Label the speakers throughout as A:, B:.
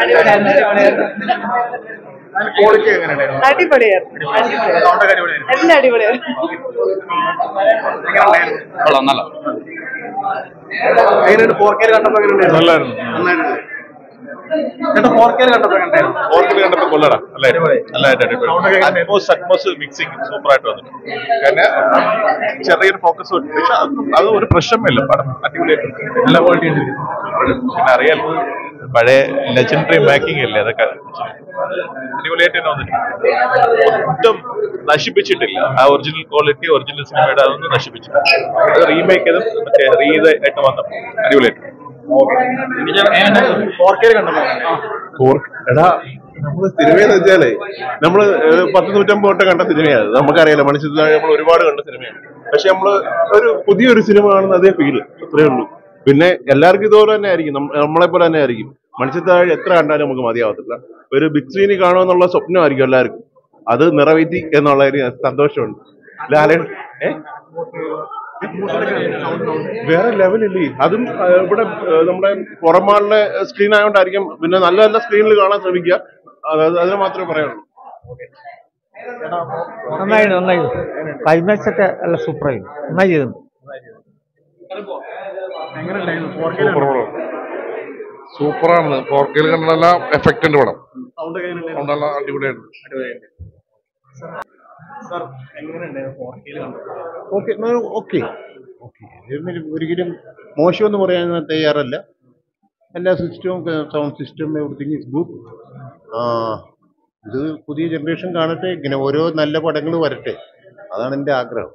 A: Quality എങ്ങനെയുണ്ടായിരുന്നു
B: അടിപൊളിയായിരുന്നു അടിപൊളിയായിരുന്നു
A: സൗണ്ട് അടിപൊളിയായിരുന്നു
B: എല്ലാം അടിപൊളിയായിരുന്നു
A: എങ്ങനെയുണ്ടായിരുന്നു
C: കൊള്ളാം നല്ല
A: എങ്ങനെയുണ്ട് ഫോർ കെയിൽ കണ്ടപ്പോ എങ്ങനെയുണ്ടായിരുന്നു
C: നല്ലായിരുന്നു.
A: നന്നായിരുന്നു ചേട്ടാ ഫോർ കെയിൽ കണ്ടപ്പോ എങ്ങനെയുണ്ടായിരുന്നു
C: ഓർക്കിഡ് കണ്ടപ്പോ കൊള്ളടാ
A: അടിപൊളി.
C: നല്ലതായിട്ട്
A: Sound ഒക്കെ എങ്ങനെയാ?
C: അറ്റ്മോസ് അറ്റ്മോസ് മിക്സിംഗ് സൂപ്പർ ആയിട്ട് വന്നു പിന്നെ ചെറിയൊരു ഫോക്കസ് പക്ഷെ അത് അത് ഒരു പ്രശ്നമില്ല പടം അടിപൊളിയായിട്ട്
A: നല്ല ക്വാളിറ്റി ഉണ്ട്
C: പിന്നെ അറിയാലോ പഴയ ലെജൻഡറി മേക്കിംഗ് അല്ലേ അതൊക്കെ അടിപൊളിയായിട്ട് തന്നെ വന്നിട്ടുണ്ട് ഒട്ടും നശിപ്പിച്ചിട്ടില്ല ആ ഒറിജിനൽ ക്വാളിറ്റി ഒറിജിനൽ സിനിമയുടെ അതൊന്നും നശിപ്പിച്ചിട്ടില്ല അത് റീമേക്ക് ചെയ്തും മറ്റേ റീത് ആയിട്ട് വന്നപ്പോൾ അടിപൊളിയായിട്ട്
A: ഫോർ കെയിൽ കണ്ടപ്പോ
D: എടാ നമ്മള് സിനിമയെന്ന് വെച്ചാലേ നമ്മള് ഏഹ് പത്ത് നൂറ്റമ്പത് വട്ടം കണ്ട സിനിമയാണ് നമുക്കറിയാലോ മനുഷ്യത്വം നമ്മൾ ഒരുപാട് കണ്ട സിനിമയാണ് പക്ഷെ നമ്മള് ഒരു പുതിയൊരു സിനിമ കാണുന്ന അതേ ഫീല് അത്രേ ഉള്ളൂ പിന്നെ എല്ലാവർക്കും ഇതുപോലെ തന്നെ ആയിരിക്കും നമ്മ- നമ്മളെ പോലെ തന്നെ ആയിരിക്കും മനുഷ്യത്താഴ് എത്ര കണ്ടാലും നമുക്ക് മതിയാവത്തില്ല ഒരു ബിഗ് സ്ക്രീനിൽ കാണുമെന്നുള്ള സ്വപ്നമായിരിക്കും എല്ലാവർക്കും അത് നിറവേറ്റി എന്നുള്ള ഒരു സന്തോഷമുണ്ട് ലാലേ ഏ വേറെ ലെവലില്ലേ അതും ആ, ഇവിടെ ആ, നമ്മുടെ പുറമാളിലെ സ്ക്രീൻ ആയതുകൊണ്ടായിരിക്കും പിന്നെ നല്ല നല്ല സ്ക്രീനിൽ കാണാൻ ശ്രമിക്കുക അതായത് അതിന് മാത്രമേ പറയാനുള്ളൂ
E: നന്നായി നന്നായി ക്ലൈമാക്സ് ഒക്കെ നല്ല സൂപ്പറായി നന്നായി ചെയ്തു
A: എങ്ങനെയുണ്ടായിരുന്നു ഫോർ കെയിൽ
F: സൂപ്പറാണ് ഫോർ കെയിൽ കണ്ട നല്ല എഫക്റ്റ് ഉണ്ട് പടം
A: സൗണ്ട് ഒക്കെ എങ്ങനെയുണ്ടായിരുന്നു
F: അതുകൊണ്ട് നല്ല അടിപൊളിയായിട്ട്
A: സാർ എങ്ങനെയുണ്ടായിരുന്നു ഫോർ കെയിൽ കണ്ടപ്പോ
D: ഓക്കെ ഓക്കെ ഓക്കെ ഒരിക്കലും മോശമെന്ന് പറയാൻ തയ്യാറല്ല എല്ലാ സിസ്റ്റവും sound system everything is good ഇത് പുതിയ ജനറേഷൻ കാണട്ടെ ഇങ്ങനെ ഓരോ നല്ല പടങ്ങൾ വരട്ടെ അതാണ് എൻ്റെ ആഗ്രഹം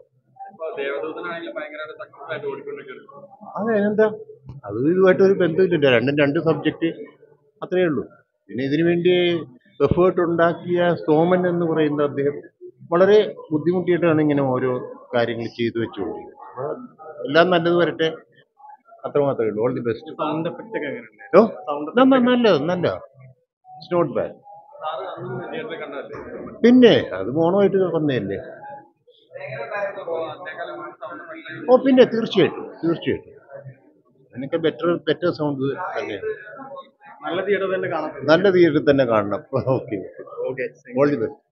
D: അതെ എന്താ അത് ഇതുമായിട്ട് ഒരു ബന്ധമില്ലല്ലോ രണ്ടും രണ്ട് സബ്ജക്റ്റ് അത്രയേ ഉള്ളൂ പിന്നെ ഇതിനു വേണ്ടി എഫേർട്ട് ഉണ്ടാക്കിയ സോമൻ എന്ന് പറയുന്ന അദ്ദേഹം വളരെ ബുദ്ധിമുട്ടിയിട്ടാണ് ഇങ്ങനെ ഓരോ കാര്യങ്ങൾ ചെയ്തു വെച്ചുകൊണ്ടിരിക്കുന്നത് അപ്പോൾ എല്ലാം നല്ലത് വരട്ടെ അത്ര മാത്രമേ ഉള്ളൂ all the best
A: sound effect ഒക്കെ എങ്ങനെയുണ്ട്
D: ഓ ന- ന- നല്ലത് നല്ല ഇറ്റ്സ് നോട്ട് ബാഡ് പിന്നെ അത് മോണമായിട്ട് വന്നതല്ലേ ഓ പിന്നെ തീർച്ചയായിട്ടും തീർച്ചയായിട്ടും അതിനൊക്കെ ബെറ്റർ ബെറ്റർ സൗണ്ട് തന്നെയാണ്
A: നല്ല തിയേറ്റർ തന്നെ കാണാൻ
D: നല്ല തിയേറ്ററിൽ തന്നെ കാണണം okay
A: okay
D: all the best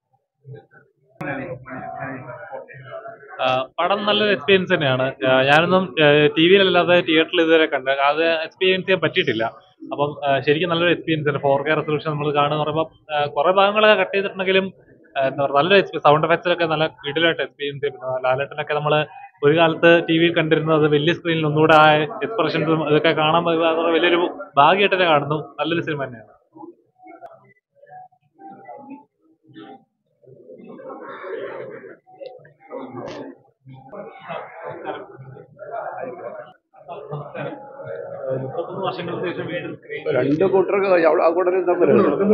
G: ആ, പടം നല്ലൊരു എക്സ്പീരിയൻസ് തന്നെയാണ് ആ, ഞാനൊന്നും ടി വിയിലല്ലാതെ തിയേറ്ററിൽ ഇതുവരെ കണ്ട അത് എക്സ്പീരിയൻസ് ചെയ്യാൻ പറ്റിയിട്ടില്ല അപ്പം ആ, ശരിക്കും നല്ലൊരു എക്സ്പീരിയൻസ് ആണ് ഫോർ കെ റെസൊല്യൂഷൻ നമ്മൾ കാണുന്ന പറയുമ്പോൾ കുറെ ഭാഗങ്ങളൊക്കെ കട്ട് ചെയ്തിട്ടുണ്ടെങ്കിലും ആ, എന്താ പറയുക നല്ലൊരു സൗണ്ട് എഫക്ട്സിലൊക്കെ നല്ല കിടിലായിട്ട് എക്സ്പീരിയൻസ് ചെയ്യുന്നു ലാലേട്ടനൊക്കെ നമ്മൾ ഒരു കാലത്ത് ടി വിയിൽ കണ്ടിരുന്നത് വലിയ സ്ക്രീനിൽ ഒന്നുകൂടെ ആ എക്സ്പ്രഷൻസും ഇതൊക്കെ കാണാൻ പ- അത് വലിയൊരു ഭാഗ്യമായിട്ട് തന്നെ കാണുന്നു നല്ലൊരു സിനിമ തന്നെയാണ് മുപ്പത്തൊന്ന് വർഷങ്ങൾക്ക് ശേഷം വീണ്ടും സ്ക്രീൻ
H: രണ്ട് കൂട്ടർക്ക് അവ- ആ കൂട്ടരും തമ്മിൽ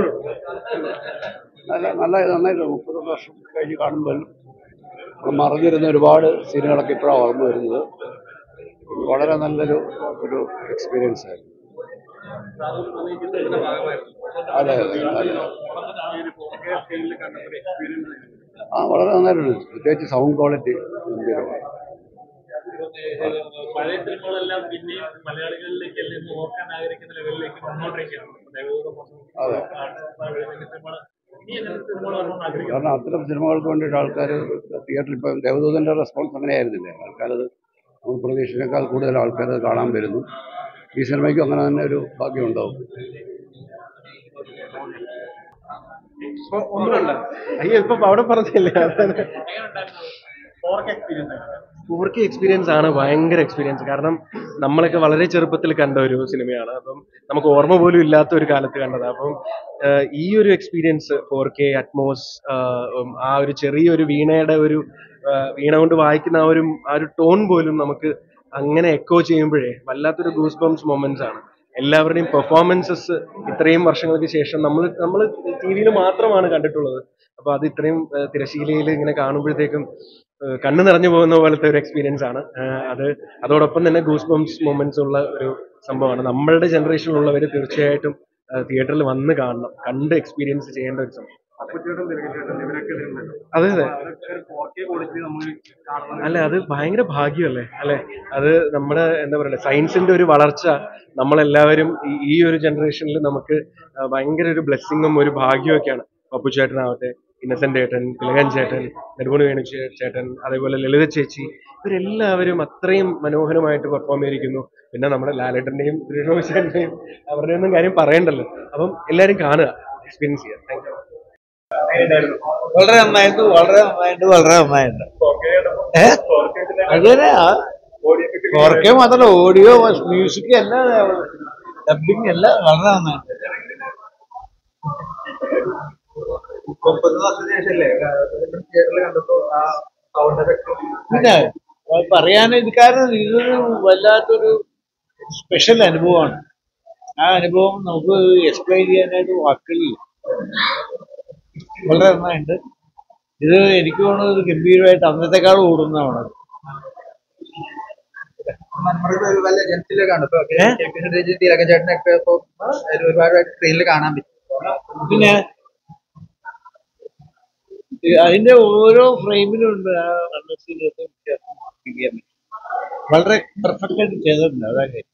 H: നല്ല നല്ല നന്നായിട്ട് മുപ്പത് വർഷം കഴിഞ്ഞ് കാണുമ്പോൾ നമ്മൾ മറന്നിരുന്ന ഒരുപാട് സീനുകളൊക്കെ ഇപ്പോഴാണ് ഓർമ്മ വരുന്നത് വളരെ നല്ലൊരു ഒരു എക്സ്പീരിയൻസ് ആയിരുന്നു അതെ അതെ അതെ ആ വളരെ നന്നായിട്ടുണ്ട് പ്രത്യേകിച്ച് സൗണ്ട് ക്വാളിറ്റി ഗംഭീരമാണ്
G: പഴയ സിനിമകളെല്ലാം പിന്നെയും മലയാളികളിലേക്ക് അല്ലെങ്കിൽ ഓർക്കാൻ ആഗ്രഹിക്കുന്ന ലെവലിലേക്ക് വന്നോണ്ടിരിക്കുകയാണ് ദേവദൂതം മോശം
H: അതെ.
G: സിനിമകൾ ഇനി അങ്ങനത്തെ സിനിമകൾ വരണം ആഗ്രഹിക്കുന്നു
H: കാരണം അത്തരം സിനിമകൾക്ക് വേണ്ടിയിട്ട് ആൾക്കാർ തിയേറ്ററിൽ ഇപ്പം ദേവദൂതൻ്റെ റെസ്പോൺസ് അങ്ങനെ ആയിരുന്നില്ലേ ആൾക്കാരത് നമ്മൾ പ്രതീക്ഷിച്ചേക്കാൾ കൂടുതൽ ആൾക്കാർ അത് കാണാൻ വരുന്നു ഈ സിനിമയ്ക്കും അങ്ങനെ തന്നെ ഒരു ഭാഗ്യം ഉണ്ടാവും
A: ഇപ്പൊ ഒന്നുമല്ല
D: അയ്യോ ഇപ്പൊ അവിടെ പറഞ്ഞില്ലേ
A: ഫോർ കെ എക്സ്പീരിയൻസ്
I: ഫോർക്ക് എക്സ്പീരിയൻസ് ആണ് ഭയങ്കര എക്സ്പീരിയൻസ് കാരണം നമ്മളൊക്കെ വളരെ ചെറുപ്പത്തിൽ കണ്ട ഒരു സിനിമയാണ് അപ്പം നമുക്ക് ഓർമ്മ പോലും ഇല്ലാത്ത ഒരു കാലത്ത് കണ്ടത് അപ്പം ആഹ് ഈ ഒരു എക്സ്പീരിയൻസ് ഫോർ കെ അറ്റ്മോസ് ആ ഒരു ചെറിയൊരു വീണയുടെ ഒരു ആഹ് വീണ കൊണ്ട് വായിക്കുന്ന ആ ഒരു ആ ഒരു ടോൺ പോലും നമുക്ക് അങ്ങനെ എക്കോ ചെയ്യുമ്പോഴേ വല്ലാത്തൊരു ഗൂസ് ബംസ് മൊമെന്റ്സ് ആണ് എല്ലാവരുടെയും പെർഫോമൻസസ് ഇത്രയും വർഷങ്ങൾക്ക് ശേഷം നമ്മൾ നമ്മൾ ടി വിയിൽ മാത്രമാണ് കണ്ടിട്ടുള്ളത് അപ്പൊ അത് ഇത്രയും ആഹ് തിരശീലയിൽ ഇങ്ങനെ കാണുമ്പോഴത്തേക്കും ആഹ് കണ്ണ് നിറഞ്ഞു പോകുന്ന പോലത്തെ ഒരു എക്സ്പീരിയൻസ് ആണ് ആഹ് അത് അതോടൊപ്പം തന്നെ ഗൂസ് ബംസ് മൊമെന്റ്സ് ഉള്ള ഒരു സംഭവമാണ് നമ്മളുടെ ജനറേഷനിലുള്ളവർ തീർച്ചയായിട്ടും തിയേറ്ററിൽ വന്ന് കാണണം കണ്ട് എക്സ്പീരിയൻസ് ചെയ്യേണ്ട ഒരു സംഭവം
A: അപ്പുച്ചേട്ടൻ തിരക്കച്ചേട്ടൻ ഇവരൊക്കെ ഇതിലുണ്ടല്ലോ
I: അതെ അതെ
A: അതൊക്കെ ഒരു ഫോർ കെ ക്വാളിറ്റി നമ്മൾ കാണുന്നത്
I: അല്ല അത് ഭയങ്കര ഭാഗ്യമല്ലേ അല്ലെ അത് നമ്മുടെ എന്താ പറയുക സയൻസിന്റെ ഒരു വളർച്ച നമ്മളെല്ലാവരും ഈ- ഈ ഒരു ജനറേഷനിൽ നമുക്ക് ആ, ഭയങ്കര ഒരു ബ്ലെസ്സിങ്ങും ഒരു ഭാഗ്യമൊക്കെയാണ് പപ്പു ചേട്ടനാവട്ടെ ഇന്നസെന്റ് ചേട്ടൻ തിലകൻ ചേട്ടൻ നെടുമുണി വേണു ചേ- ചേട്ടൻ അതേപോലെ ലളിത ചേച്ചി ഇവരെല്ലാവരും അത്രയും മനോഹരമായിട്ട് പെർഫോം ചെയ്തിരിക്കുന്നു പിന്നെ നമ്മുടെ ലാലേട്ടന്റെയും ശ്രീനിവാസന്റെയും അവരുടെ ഒന്നും കാര്യം പറയണ്ടല്ലോ അപ്പം എല്ലാവരും കാണുക എക്സ്പീരിയൻസ് ചെയ്യുക താങ്ക് യു
E: വളരെ നന്നായിട്ട് വളരെ നന്നായിട്ട് വളരെ നന്നായിട്ട് ഏ അങ്ങനെ ഫോർ കെ മാത്രമല്ല ഓഡിയോ മ്യൂസിക് എല്ലാം ഡബിങ് എല്ലാം വളരെ നന്നായിട്ട്
A: മുപ്പത് വർഷത്തിന് ശേഷമല്ലേ തിയേറ്ററിൽ കണ്ടപ്പോ ആ സൗണ്ട് എഫക്റ്റും
E: പിന്നെ അത് പറയാൻ ഇത് കാരണം ഇതൊരു വല്ലാത്തൊരു സ്പെഷ്യൽ അനുഭവമാണ് ആ അനുഭവം നമുക്ക് എക്സ്പ്ലെയിൻ ചെയ്യാനായിട്ട് വാക്കുകളില്ല വളരെ നന്നായിട്ട് ഇത് എനിക്ക് തോന്നുന്നത് ഇത് ഗംഭീരമായിട്ട് അന്നത്തെക്കാൾ ഓടുന്നതാണ്
A: നമ്മുടെ ഒരു വല്ല ഏജൻസിയിലേക്കാണ് ഇപ്പൊ തിലകൻ ചേട്ടനൊക്കെ ഇപ്പൊ അതിൽ ഒരുപാട് സ്ക്രീനിൽ കാണാൻ പറ്റും
E: പിന്നെ ഈ അതിന്റെ ഓരോ ഫ്രെയിമിലും ഉണ്ട് ആ മനസ്സിലൊക്കെ വ്യത്യാസം ചെയ്യാൻ പറ്റും. വളരെ പെർഫെക്റ്റ് ആയിട്ട് ചെയ്തിട്ടുണ്ട് അതാ കാര്യം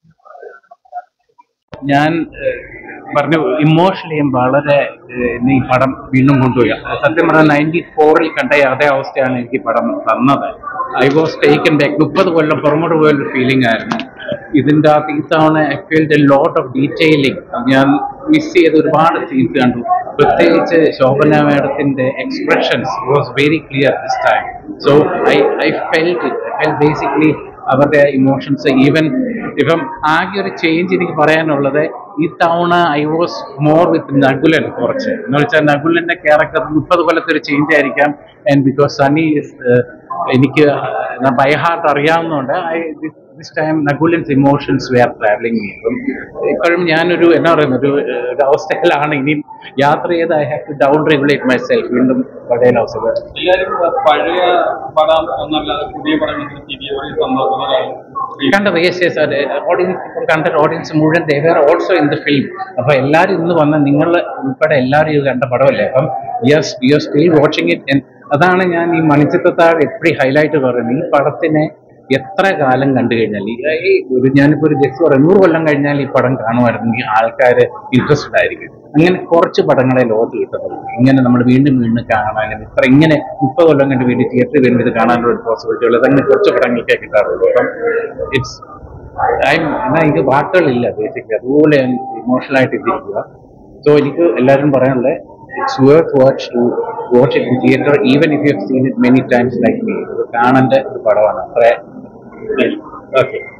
J: ഞാൻ ഏഹ്, പറഞ്ഞു ഇമോഷണലിയും വളരെ ഏഹ്, എന്നെ ഈ പടം വീണ്ടും കൊണ്ടുപോയി സത്യം പറഞ്ഞാൽ നയൻറ്റി ഫോറിൽ കണ്ട അതേ അവസ്ഥയാണ് എനിക്ക് ഈ പടം തന്നത് ഐ വാസ് ടേക്കൻ ബാക്ക് മുപ്പത് കൊല്ലം പുറമോട്ട് പോയൊരു ഫീലിംഗ് ആയിരുന്നു ഇതിൻ്റെ അകത്ത് ഈ തവണ I felt a lot of detailing ഞാൻ മിസ് ചെയ്ത ഒരുപാട് സീൻസ് കണ്ടു പ്രത്യേകിച്ച് ശോഭന മാഡത്തിന്റെ expressions was very clear this time so I I felt it I basically അവരുടെ ഇമോഷൻസ് ഈവൻ ഇപ്പം ആകെ ഒരു ചേഞ്ച് എനിക്ക് പറയാനുള്ളത് ഈ തവണ I was more with Nakulan കുറച്ച് എന്ന് വെച്ചാൽ നകുലന്റെ ക്യാരക്ടർ മുപ്പത് കൊല്ലത്തെ ഒരു ചേഞ്ച് ആയിരിക്കാം and because Sunny is, uh, എനിക്ക് ബൈ ഹാർട്ട് അറിയാവുന്നതുകൊണ്ട് I this time Nakulan's emotions were travelling അപ്പം ഇപ്പോഴും ഞാനൊരു എന്നാ പറയുന്നത് ഒരു ഏഹ്, ഒരു അവസ്ഥയിലാണ് ഇനിയും യാത്ര ചെയ്ത് I have to down regulate my സെൽഫ് വീണ്ടും പഴയ അവസ്ഥ
A: എല്ലാരും പഴയ പടം ഒന്നല്ലാതെ പുതിയ പടങ്ങൾ തിരികെ സന്തോഷങ്ങളാണ്
J: കണ്ടത് യെസ് യെസ് അതെ ഓഡിയൻസ് ഇപ്പോൾ കണ്ട ഓഡിയൻസ് മുഴുവൻ they were also in the film അപ്പൊ എല്ലാവരും ഇന്ന് വന്ന നിങ്ങൾ ഉൾപ്പെടെ എല്ലാവരും ഇത് കണ്ട പടമല്ലേ അപ്പം yes you are still watching it അതാണ് ഞാൻ ഈ മണിച്ചിത്രത്താഴ് എപ്പോഴും ഹൈലൈറ്റ് പറയുന്നത് ഈ പടത്തിനെ എത്ര കാലം കണ്ടു കഴിഞ്ഞാൽ ഈ ഈ ഒരു ഞാനിപ്പോ ഒരു ജസ്റ്റ് പറയാം നൂറ് കൊല്ലം കഴിഞ്ഞാൽ ഈ പടം കാണുമായിരുന്നെങ്കിൽ ആൾക്കാർ ഇൻട്രസ്റ്റഡ് ആയിരിക്കും അങ്ങനെ കുറച്ച് പടങ്ങളെ ലോകത്ത് കിട്ടുന്നുള്ളൂ ഇങ്ങനെ നമ്മൾ വീണ്ടും വീണ്ടും കാണാനും ഇത്ര ഇങ്ങനെ മുപ്പത് കൊല്ലം കണ്ട് വീണ്ടും തിയേറ്ററിൽ വരുമ്പോൾ ഇത് കാണാനുള്ള ഒരു പോസിബിലിറ്റി ഉള്ളത് അങ്ങനെ കുറച്ച് പടങ്ങൾക്കേ കിട്ടാറുള്ളൂ അപ്പം ഇറ്റ്സ് എന്നാ എനിക്ക് വാക്കുകളില്ല ബേസിക്കലി അതുപോലെ ഇമോഷണൽ ആയിട്ട് ഇതിരിക്കുക സോ എനിക്ക് എല്ലാവരും പറയാനുള്ളത് it's worth watch to watch it in theatre even if you have seen it many times like me ഇത് കാണേണ്ട ഒരു പടമാണ് അത്ര ഓക്കെ